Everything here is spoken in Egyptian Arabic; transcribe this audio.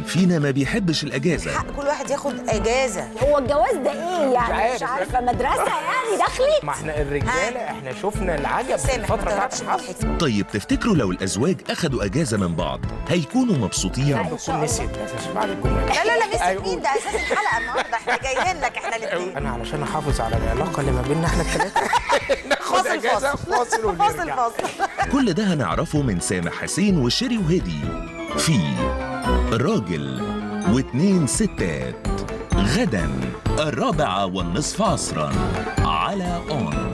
مين فينا ما بيحبش الأجازة حق كل واحد ياخد اجازه هو الجواز ده ايه يعني عارف. مش عارفه مدرسه يعني داخلي ما احنا الرجاله احنا شفنا العجب في سامح الفتره ما بتاعت تضربش الحرب الحكمة. طيب تفتكروا لو الأزواج أخدوا أجازة من بعض هيكونوا مبسوطين؟ إن شاء تكون الله. نسيت اساسا بعد الجمله لا لا لا مسك أيوة. مين ده اساس الحلقه النهارده احنا جايين لك احنا الاثنين انا علشان احافظ على العلاقه اللي ما بيننا احنا الثلاثه ناخد فاصل اجازه فاصل فاصل فاصل ونرجع فاصل كل ده هنعرفه من سامح حسين وشيري وهدي في راجل واتنين ستات غدا الرابعة والنصف عصرا على أون